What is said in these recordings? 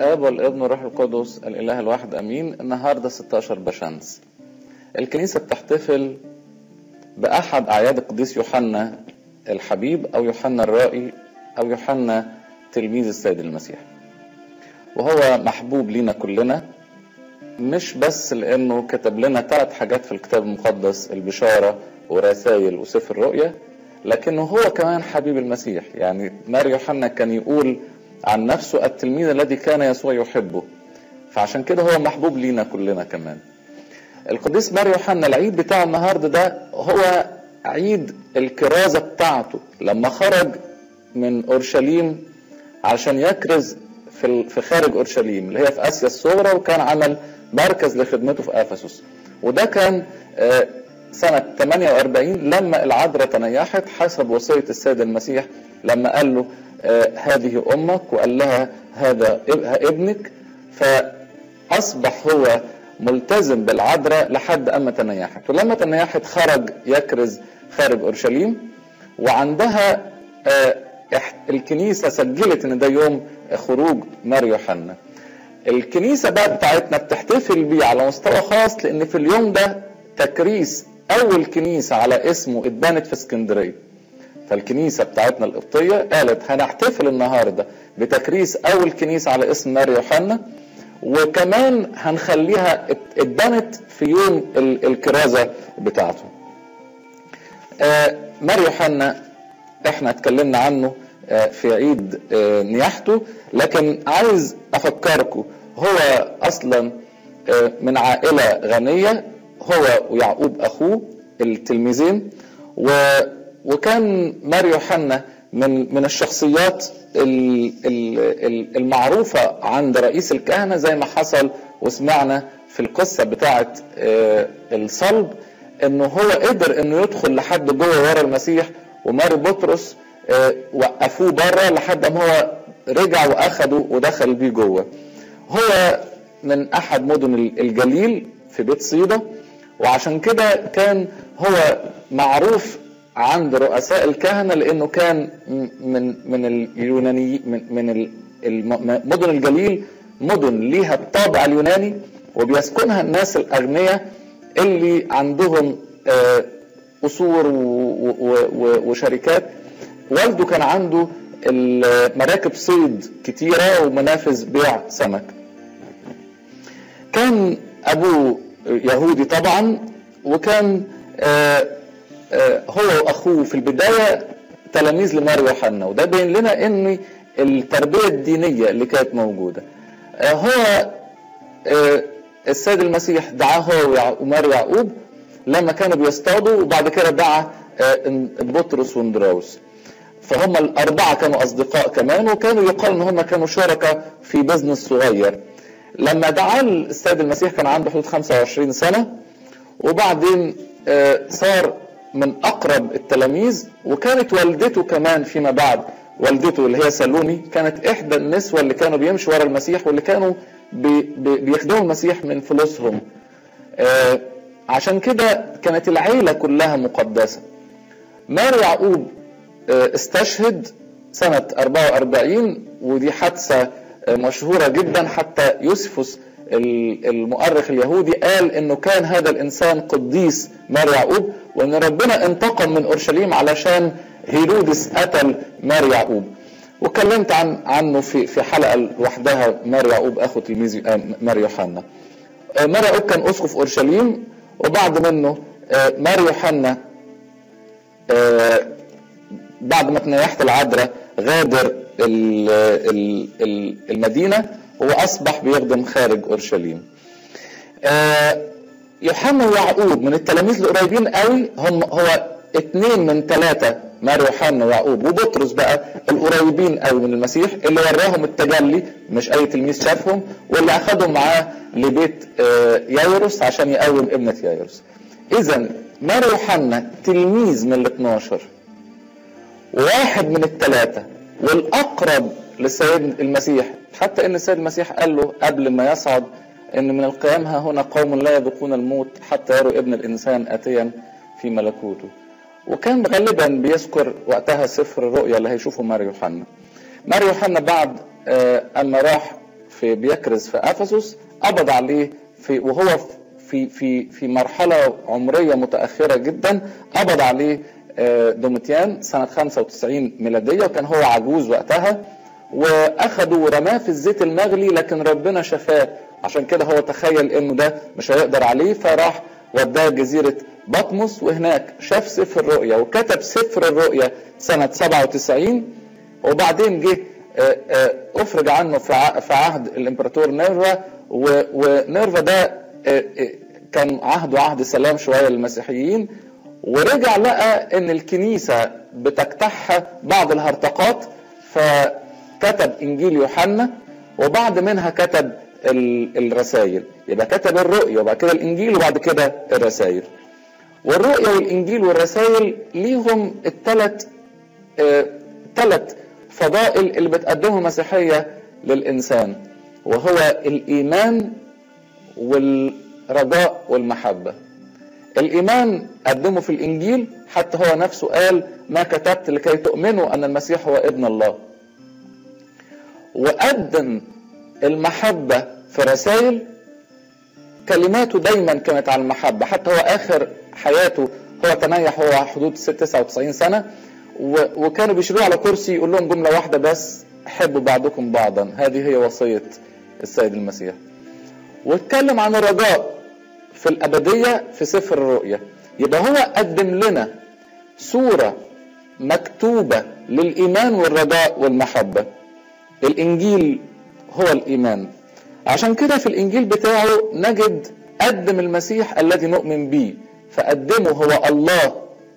الاب والابن والروح القدس الاله الواحد امين النهارده 16 بشمس الكنيسه بتحتفل باحد اعياد القديس يوحنا الحبيب او يوحنا الرائي او يوحنا تلميذ السيد المسيح وهو محبوب لينا كلنا مش بس لانه كتب لنا ثلاث حاجات في الكتاب المقدس البشاره ورسائل وسفر الرؤيا لكنه هو كمان حبيب المسيح يعني ماري يوحنا كان يقول عن نفسه التلميذ الذي كان يسوع يحبه فعشان كده هو محبوب لينا كلنا كمان القديس ماري يوحنا العيد بتاع النهارده ده هو عيد الكرازة بتاعته لما خرج من أورشليم علشان يكرز في في خارج أورشليم اللي هي في آسيا الصغرى وكان عمل مركز لخدمته في أفسس وده كان سنة 48 لما العذراء تنيحت حسب وصية السيد المسيح لما قال له هذه أمك وقال لها هذا ابنك فأصبح هو ملتزم بالعذراء لحد أما تنيحت ولما تنيحت خرج يكرز خارج أورشليم وعندها الكنيسة سجلت إن ده يوم خروج ماري يوحنا الكنيسة بقى بتاعتنا بتحتفل بيه على مستوى خاص لأن في اليوم ده تكريس أول كنيسة على اسمه اتبنت في اسكندرية فالكنيسة بتاعتنا القبطية قالت هنحتفل النهاردة بتكريس أول كنيسة على اسم ماري يوحنا وكمان هنخليها اتبنت في يوم الكرازة بتاعته ماري يوحنا احنا اتكلمنا عنه في عيد نياحته لكن عايز افكركم هو اصلا من عائله غنيه هو ويعقوب اخوه التلميذين و وكان ماري يوحنا من من الشخصيات المعروفه عند رئيس الكهنه زي ما حصل وسمعنا في القصه بتاعه الصلب انه هو قدر انه يدخل لحد جوه ورا المسيح وماري بطرس وقفوه بره لحد ما هو رجع واخده ودخل بيه جوه هو من احد مدن الجليل في بيت صيدا وعشان كده كان هو معروف عند رؤساء الكهنه لانه كان من من اليوناني من من مدن الجليل مدن ليها الطابع اليوناني وبيسكنها الناس الاغنياء اللي عندهم قصور وشركات والده كان عنده مراكب صيد كتيرة ومنافذ بيع سمك كان أبوه يهودي طبعا وكان هو وأخوه في البداية تلاميذ لماري يوحنا وده بين لنا ان التربية الدينية اللي كانت موجودة هو السيد المسيح دعاه هو وماري يعقوب لما كانوا بيصطادوا وبعد كده دعا بطرس واندراوس فهم الأربعة كانوا أصدقاء كمان وكانوا يقال إن هم كانوا شركاء في بزنس صغير لما دعا السيد المسيح كان عنده حدود 25 سنة وبعدين صار من أقرب التلاميذ وكانت والدته كمان فيما بعد والدته اللي هي سلومي كانت إحدى النسوة اللي كانوا بيمشوا ورا المسيح واللي كانوا بي بيخدموا المسيح من فلوسهم عشان كده كانت العيلة كلها مقدسة ماري يعقوب استشهد سنة 44 ودي حادثة مشهورة جدا حتى يوسفوس المؤرخ اليهودي قال انه كان هذا الانسان قديس ماري يعقوب وان ربنا انتقم من اورشليم علشان هيرودس قتل ماري يعقوب وكلمت عن عنه في في حلقه لوحدها ماري يعقوب اخو تلميذ ماري يوحنا ماري يعقوب كان اسقف اورشليم وبعد منه ماري يوحنا بعد ما تنيحت العذراء غادر المدينة وأصبح بيخدم خارج أورشليم يوحنا ويعقوب من التلاميذ القريبين قوي هم هو اتنين من ثلاثة ماري يوحنا ويعقوب وبطرس بقى القريبين قوي من المسيح اللي وراهم التجلي مش أي تلميذ شافهم واللي أخدهم معاه لبيت يايروس عشان يقوم ابنة يايروس إذا ماري يوحنا تلميذ من ال 12 واحد من الثلاثة والأقرب للسيد المسيح حتى إن السيد المسيح قال له قبل ما يصعد إن من القيام ها هنا قوم لا يذوقون الموت حتى يروا ابن الإنسان آتيا في ملكوته وكان غالبا بيذكر وقتها سفر الرؤيا اللي هيشوفه ماري يوحنا ماري يوحنا بعد أما راح في بيكرز في افسس قبض عليه في وهو في في في مرحله عمريه متاخره جدا قبض عليه دوميتيان سنه 95 ميلاديه وكان هو عجوز وقتها واخده ورماه في الزيت المغلي لكن ربنا شفاه عشان كده هو تخيل انه ده مش هيقدر عليه فراح وداه جزيره بطمس وهناك شاف سفر الرؤيا وكتب سفر الرؤيا سنه 97 وبعدين جه افرج عنه في عهد الامبراطور نيرفا ونيرفا ده كان عهده عهد سلام شويه للمسيحيين ورجع لقى ان الكنيسه بتجتاحها بعض الهرطقات فكتب انجيل يوحنا وبعد منها كتب الرسائل يبقى كتب الرؤيا وبعد كده الانجيل وبعد كده الرسائل والرؤيا والانجيل والرسائل ليهم الثلاث ثلاث فضائل اللي بتقدمها المسيحيه للانسان وهو الايمان والرجاء والمحبه الايمان قدمه في الانجيل حتى هو نفسه قال ما كتبت لكي تؤمنوا ان المسيح هو ابن الله وقدم المحبه في رسائل كلماته دايما كانت على المحبه حتى هو اخر حياته هو تنيح هو حدود 99 سنه وكانوا بيشيلوه على كرسي يقول لهم جمله واحده بس حبوا بعضكم بعضا هذه هي وصيه السيد المسيح واتكلم عن الرجاء في الأبدية في سفر الرؤيا يبقى هو قدم لنا صورة مكتوبة للإيمان والرجاء والمحبة الإنجيل هو الإيمان عشان كده في الإنجيل بتاعه نجد قدم المسيح الذي نؤمن به فقدمه هو الله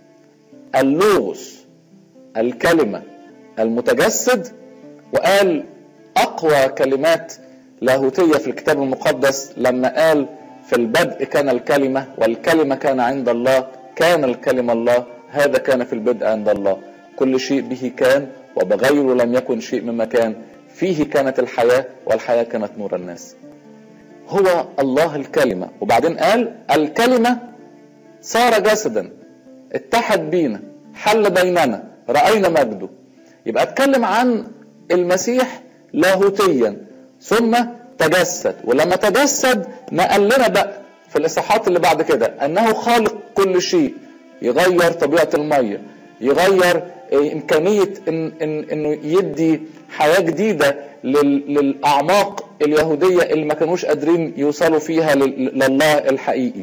اللوغوس الكلمة المتجسد وقال أقوى كلمات لاهوتية في الكتاب المقدس لما قال في البدء كان الكلمة والكلمة كان عند الله كان الكلمة الله هذا كان في البدء عند الله كل شيء به كان وبغيره لم يكن شيء مما كان فيه كانت الحياة والحياة كانت نور الناس هو الله الكلمة وبعدين قال الكلمة صار جسدا اتحد بينا حل بيننا رأينا مجده يبقى اتكلم عن المسيح لاهوتيا ثم تجسد ولما تجسد نقل لنا بقى في الاصحاحات اللي بعد كده انه خالق كل شيء يغير طبيعه الميه يغير امكانيه إن إن انه يدي حياه جديده للاعماق اليهوديه اللي ما كانوش قادرين يوصلوا فيها لله الحقيقي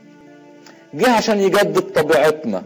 جه عشان يجدد طبيعتنا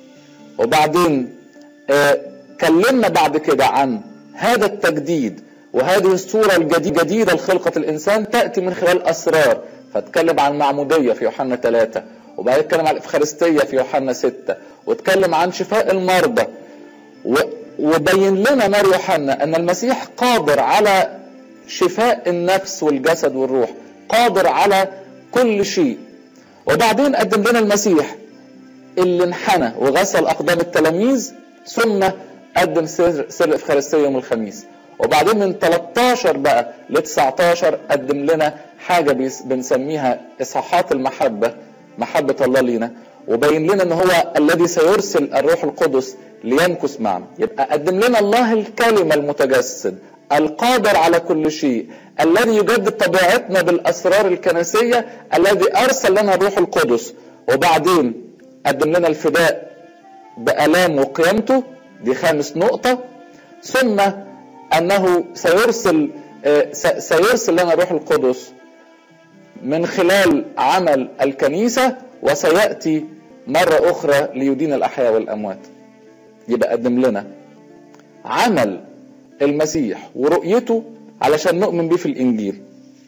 وبعدين آه كلمنا بعد كده عن هذا التجديد وهذه الصورة الجديدة لخلقة الإنسان تأتي من خلال أسرار فاتكلم عن المعمودية في يوحنا ثلاثة وبعدين اتكلم عن الإفخارستية في يوحنا ستة واتكلم عن شفاء المرضى و... وبين لنا مار يوحنا أن المسيح قادر على شفاء النفس والجسد والروح قادر على كل شيء وبعدين قدم لنا المسيح اللي انحنى وغسل أقدام التلاميذ ثم قدم سر, سر الإفخارستية يوم الخميس وبعدين من 13 بقى ل 19 قدم لنا حاجه بنسميها اصحاحات المحبه محبه الله لينا وبين لنا ان هو الذي سيرسل الروح القدس ليمكث معنا يبقى قدم لنا الله الكلمه المتجسد القادر على كل شيء الذي يجدد طبيعتنا بالاسرار الكنسيه الذي ارسل لنا الروح القدس وبعدين قدم لنا الفداء بالام وقيامته دي خامس نقطه ثم انه سيرسل سيرسل لنا الروح القدس من خلال عمل الكنيسه وسياتي مره اخرى ليدين الاحياء والاموات يبقى قدم لنا عمل المسيح ورؤيته علشان نؤمن بيه في الانجيل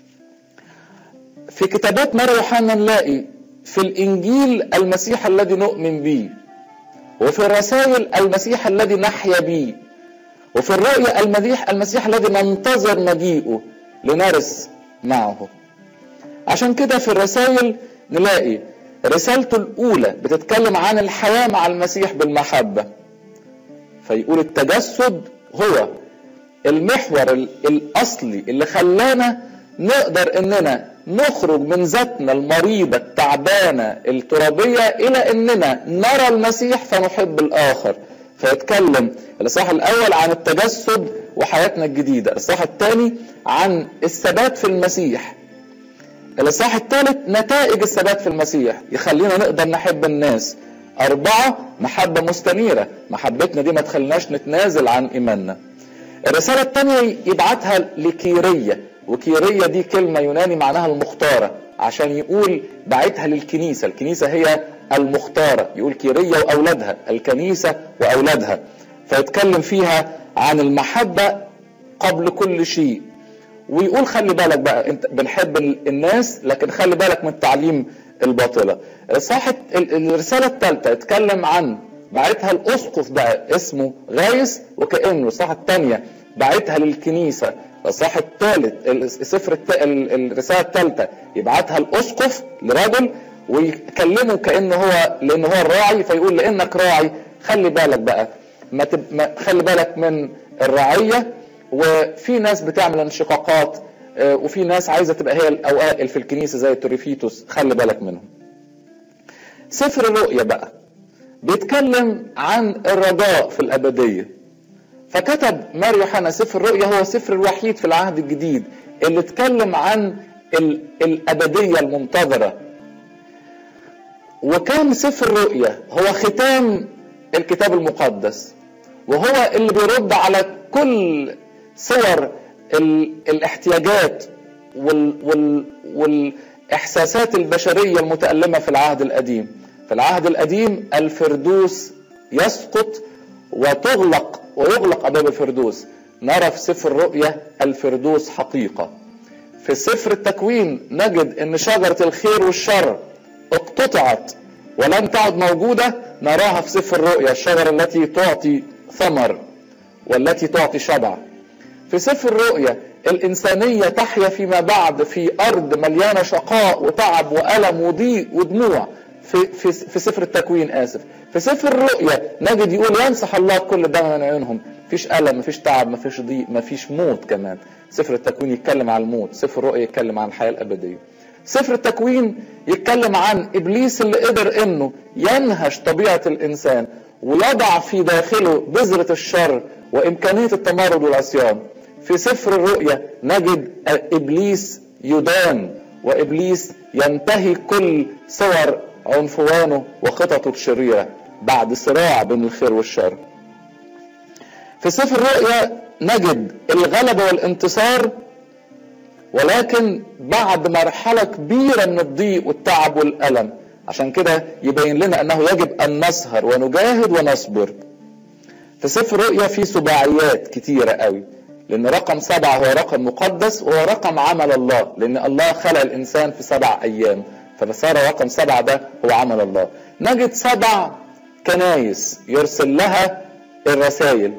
في كتابات ماري يوحنا نلاقي في الانجيل المسيح الذي نؤمن به وفي الرسائل المسيح الذي نحيا به وفي الرؤيا المسيح المسيح الذي ننتظر مجيئه لنرث معه عشان كده في الرسائل نلاقي رسالته الأولى بتتكلم عن الحياة مع المسيح بالمحبة فيقول التجسد هو المحور الأصلي اللي خلانا نقدر إننا نخرج من ذاتنا المريضة التعبانة الترابية إلى إننا نرى المسيح فنحب الآخر فيتكلم الاصحاح الاول عن التجسد وحياتنا الجديده الاصحاح الثاني عن الثبات في المسيح الاصحاح الثالث نتائج الثبات في المسيح يخلينا نقدر نحب الناس أربعة محبة مستنيرة محبتنا دي ما تخليناش نتنازل عن إيماننا الرسالة الثانية يبعتها لكيرية وكيرية دي كلمة يوناني معناها المختارة عشان يقول بعتها للكنيسة الكنيسة هي المختارة يقول كيرية وأولادها الكنيسة وأولادها فيتكلم فيها عن المحبة قبل كل شيء ويقول خلي بالك بقى انت بنحب الناس لكن خلي بالك من التعليم الباطلة صح الرسالة الثالثة اتكلم عن بعتها الأسقف بقى اسمه غايس وكأنه الصح الثانية بعتها للكنيسة الصح الثالث السفر الرسالة الثالثة يبعتها الأسقف لرجل ويكلمه كأنه هو لأنه هو الراعي فيقول لأنك راعي خلي بالك بقى ما, تب... ما خلي بالك من الرعية وفي ناس بتعمل انشقاقات وفي ناس عايزة تبقى هي الأوائل في الكنيسة زي التوريفيتوس خلي بالك منهم سفر الرؤيا بقى بيتكلم عن الرجاء في الأبدية فكتب مار يوحنا سفر الرؤيا هو سفر الوحيد في العهد الجديد اللي اتكلم عن الأبدية المنتظرة وكان سفر الرؤيا هو ختام الكتاب المقدس وهو اللي بيرد على كل صور الاحتياجات وال وال والاحساسات البشريه المتالمه في العهد القديم في العهد القديم الفردوس يسقط وتغلق ويغلق ابواب الفردوس نرى في سفر الرؤيا الفردوس حقيقه في سفر التكوين نجد ان شجره الخير والشر اقتطعت ولم تعد موجوده نراها في سفر الرؤيا الشجره التي تعطي ثمر والتي تعطي شبع في سفر الرؤيا الإنسانية تحيا فيما بعد في أرض مليانة شقاء وتعب وألم وضيق ودموع في, في, في سفر التكوين آسف في سفر الرؤيا نجد يقول يمسح الله كل دم من عيونهم مفيش ألم مفيش تعب مفيش ضيق مفيش موت كمان سفر التكوين يتكلم عن الموت سفر الرؤيا يتكلم عن الحياة الأبدية سفر التكوين يتكلم عن إبليس اللي قدر إنه ينهش طبيعة الإنسان ويضع في داخله بذرة الشر وإمكانية التمرد والعصيان في سفر الرؤيا نجد ابليس يدان وابليس ينتهي كل صور عنفوانه وخططه الشريره بعد صراع بين الخير والشر. في سفر الرؤيا نجد الغلبه والانتصار ولكن بعد مرحله كبيره من الضيق والتعب والالم عشان كده يبين لنا انه يجب ان نسهر ونجاهد ونصبر. في سفر الرؤيا في سباعيات كتيره قوي لأن رقم سبعة هو رقم مقدس وهو رقم عمل الله لأن الله خلق الإنسان في سبع أيام فصار رقم سبعة ده هو عمل الله نجد سبع كنايس يرسل لها الرسائل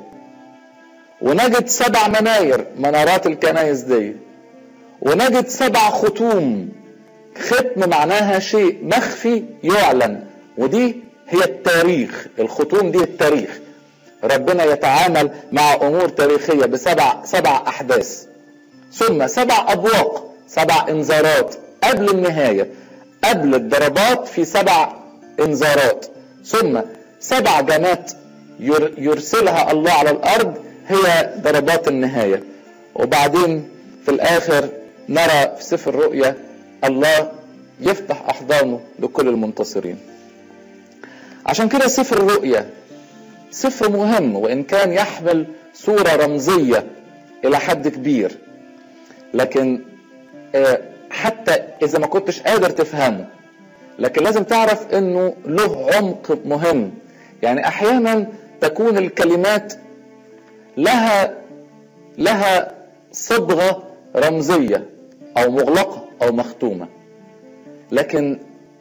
ونجد سبع مناير منارات الكنايس دي ونجد سبع ختوم ختم معناها شيء مخفي يعلن ودي هي التاريخ الختوم دي التاريخ ربنا يتعامل مع امور تاريخيه بسبع سبع احداث ثم سبع ابواق سبع انذارات قبل النهايه قبل الضربات في سبع انذارات ثم سبع جمات يرسلها الله على الارض هي ضربات النهايه وبعدين في الاخر نرى في سفر الرؤيا الله يفتح احضانه لكل المنتصرين عشان كده سفر الرؤيا سفر مهم وان كان يحمل صوره رمزيه الى حد كبير لكن حتى اذا ما كنتش قادر تفهمه لكن لازم تعرف انه له عمق مهم يعني احيانا تكون الكلمات لها لها صبغه رمزيه او مغلقه او مختومه لكن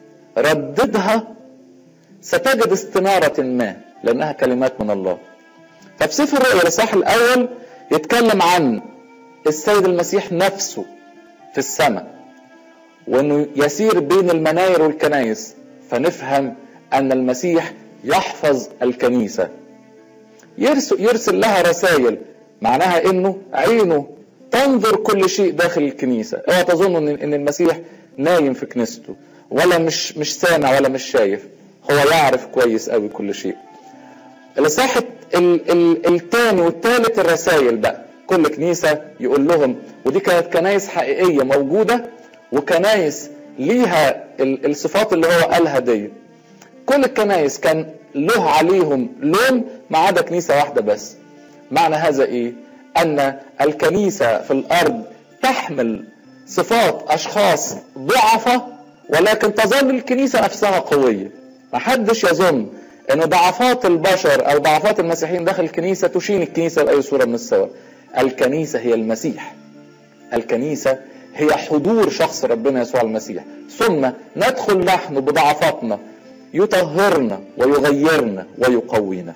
رددها ستجد استناره ما لانها كلمات من الله ففي سفر الرؤيا الاصحاح الاول يتكلم عن السيد المسيح نفسه في السماء وانه يسير بين المناير والكنايس فنفهم ان المسيح يحفظ الكنيسه يرسل, يرسل لها رسائل معناها انه عينه تنظر كل شيء داخل الكنيسه اوعى تظن ان المسيح نايم في كنيسته ولا مش مش سامع ولا مش شايف هو يعرف كويس قوي كل شيء الاصحاح ال ال التاني والتالت الرسائل بقى كل كنيسة يقول لهم ودي كانت كنايس حقيقية موجودة وكنايس ليها الصفات اللي هو قالها دي كل الكنايس كان له عليهم لوم ما عدا كنيسة واحدة بس معنى هذا ايه ان الكنيسة في الارض تحمل صفات اشخاص ضعفة ولكن تظل الكنيسة نفسها قوية ما حدش يظن ان ضعفات البشر او ضعفات المسيحيين داخل الكنيسة تشين الكنيسة بأي صورة من الصور الكنيسة هي المسيح الكنيسة هي حضور شخص ربنا يسوع المسيح ثم ندخل نحن بضعفاتنا يطهرنا ويغيرنا ويقوينا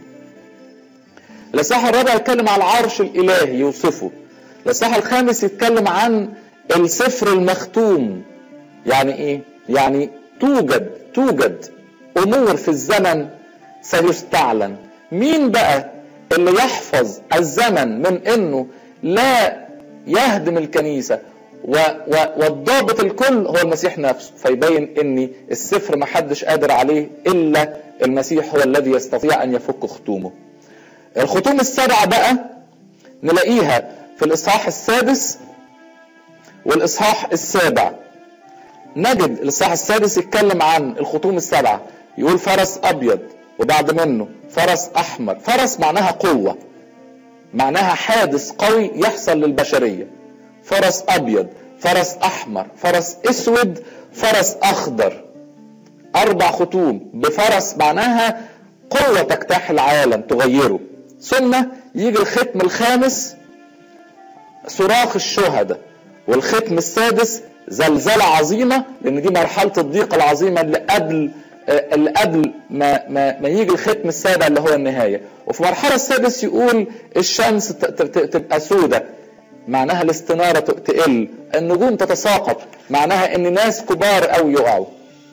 الإصحاح الرابع يتكلم عن العرش الإلهي يوصفه الإصحاح الخامس يتكلم عن السفر المختوم يعني إيه؟ يعني توجد توجد أمور في الزمن سيستعلن مين بقى اللي يحفظ الزمن من انه لا يهدم الكنيسة و و والضابط الكل هو المسيح نفسه فيبين ان السفر ما حدش قادر عليه الا المسيح هو الذي يستطيع ان يفك ختومه الختوم السبعة بقى نلاقيها في الاصحاح السادس والاصحاح السابع نجد الاصحاح السادس يتكلم عن الختوم السبعة يقول فرس ابيض وبعد منه فرس احمر فرس معناها قوه معناها حادث قوي يحصل للبشريه فرس ابيض فرس احمر فرس اسود فرس اخضر اربع ختوم بفرس معناها قوه تجتاح العالم تغيره ثم يجي الختم الخامس صراخ الشهداء والختم السادس زلزلة عظيمة لأن دي مرحلة الضيق العظيمة اللي قبل اللي قبل ما ما ما يجي الختم السابع اللي هو النهايه وفي المرحله السادس يقول الشمس تبقى سودة معناها الاستناره تقل النجوم تتساقط معناها ان ناس كبار او يقعوا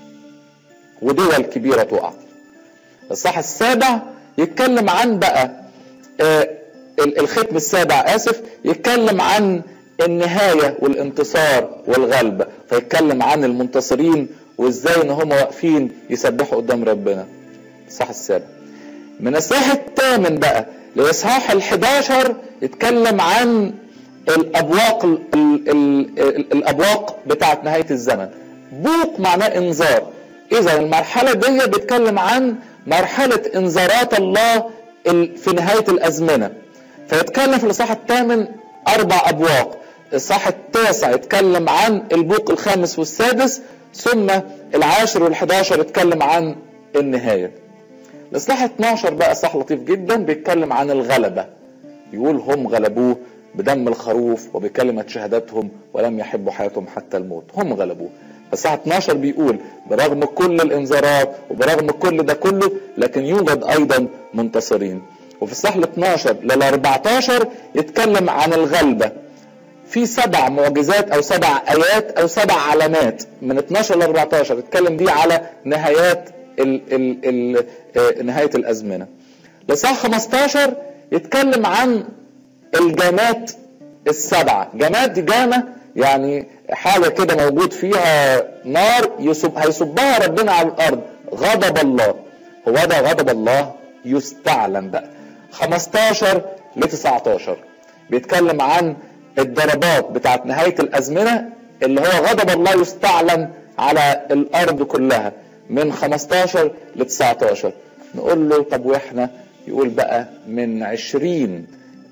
ودول كبيره تقع الصح السابع يتكلم عن بقى آه الختم السابع اسف يتكلم عن النهايه والانتصار والغلبه فيتكلم عن المنتصرين وازاي ان هم واقفين يسبحوا قدام ربنا الصح السابع من الصح الثامن بقى لاصحاح ال11 يتكلم عن الابواق ال ال ال الابواق بتاعت نهايه الزمن بوق معناه انذار اذا المرحله دي بيتكلم عن مرحله انذارات الله في نهايه الازمنه فيتكلم في الاصحاح الثامن اربع ابواق الصح التاسع يتكلم عن البوق الخامس والسادس ثم العاشر والحداشر يتكلم عن النهاية الإصلاح 12 بقى صح لطيف جدا بيتكلم عن الغلبة يقول هم غلبوه بدم الخروف وبكلمة شهادتهم ولم يحبوا حياتهم حتى الموت هم غلبوه الساعة 12 بيقول برغم كل الانذارات وبرغم كل ده كله لكن يوجد ايضا منتصرين وفي الصح 12 لل 14 يتكلم عن الغلبة في سبع معجزات او سبع ايات او سبع علامات من 12 ل 14 اتكلم دي على نهايات ال ال ال نهايه الازمنه. لصح 15 يتكلم عن الجامات السبعه، جامات دي جامه يعني حاجه كده موجود فيها نار يصب هيصبها ربنا على الارض غضب الله هو ده غضب الله يستعلن بقى 15 ل 19 بيتكلم عن الضربات بتاعت نهاية الأزمنة اللي هو غضب الله يستعلن على الأرض كلها من 15 ل 19 نقول له طب وإحنا يقول بقى من 20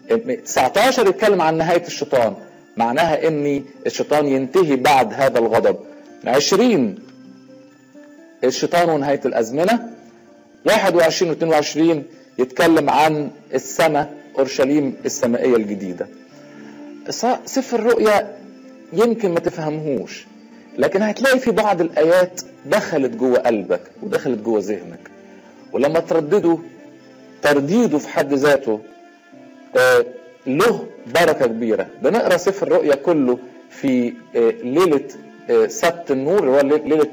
19 يتكلم عن نهاية الشيطان معناها ان الشيطان ينتهي بعد هذا الغضب 20 الشيطان ونهاية الأزمنة 21 و 22 يتكلم عن السماء أورشليم السمائية الجديدة سفر الرؤيا يمكن ما تفهمهوش لكن هتلاقي في بعض الآيات دخلت جوه قلبك ودخلت جوه ذهنك ولما تردده ترديده في حد ذاته آه له بركة كبيرة بنقرأ سفر الرؤيا كله في آه ليلة آه سبت النور اللي هو ليلة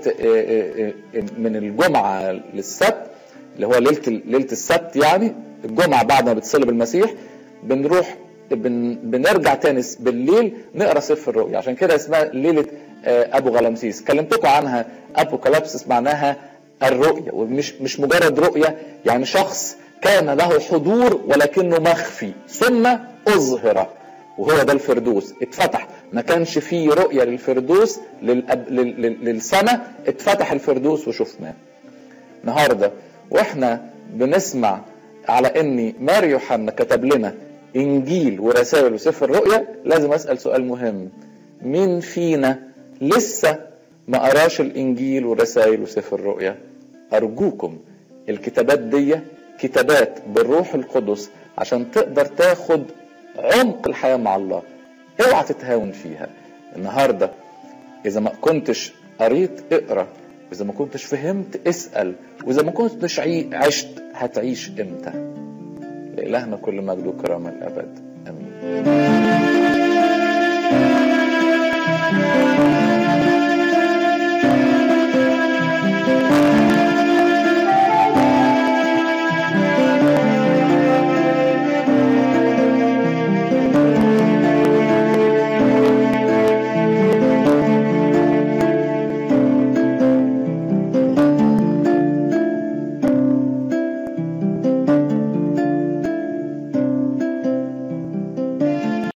من الجمعة للسبت اللي هو ليلة ليلة السبت يعني الجمعة بعد ما بتصلب المسيح بنروح بن بنرجع تاني بالليل نقرا سفر الرؤيا عشان كده اسمها ليله ابو غلامسيس كلمتكم عنها ابوكاليبسس معناها الرؤيا ومش مش مجرد رؤيه يعني شخص كان له حضور ولكنه مخفي ثم أظهر وهو ده الفردوس اتفتح ما كانش فيه رؤية للفردوس للأب... لل... لل... للسماء اتفتح الفردوس وشفناه النهاردة واحنا بنسمع على ان ماري يوحنا كتب لنا انجيل ورسائل وسفر الرؤيا لازم اسال سؤال مهم مين فينا لسه ما قراش الانجيل ورسائل وسفر الرؤيا ارجوكم الكتابات دي كتابات بالروح القدس عشان تقدر تاخد عمق الحياه مع الله اوعى تتهاون فيها النهارده اذا ما كنتش قريت اقرا واذا ما كنتش فهمت اسال واذا ما كنتش عشت هتعيش امتى لإلهنا كل مجد وكرامة الأبد آمين